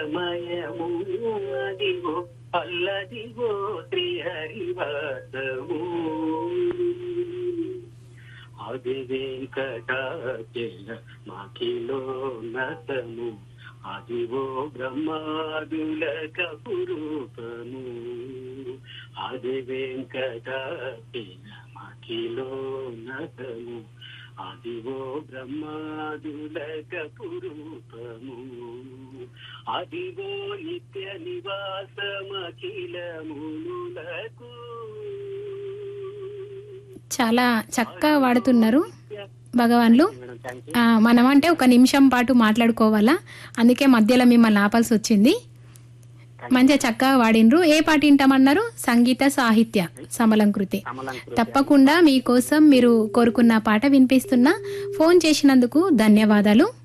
అమృతమయము అదిగో అల్లదిగో శ్రీహరివాసము అది వెంకటాచల మాకిలో నతము అదివో బ్రహ్మాదుల కపురూపము అది వెంకటాచల మాకిలో నతము అదివో బ్రహ్మాదుల కపురూపము అదివో నిత్య నివాసమఖిల మునులకు చాలా చక్కగా వాడుతున్నారు భగవాన్లు మేడం థ్యాంక్ యూ ఆ, మనం అంటే ఒక నిమిషం పాటు మాట్లాడుకోవాలా అందుకే మధ్యలో మిమ్మల్ని ఆపాల్సి వచ్చింది మంచిగా చక్కగా వాడిండ్రు ఏ పాట వింటామన్నారు సంగీత సాహిత్య సమలంకృతి కమలంకృతి తప్పకుండా మీకోసం మీరు కోరుకున్న పాట వినిపిస్తున్నా ఫోన్ చేసినందుకు ధన్యవాదాలు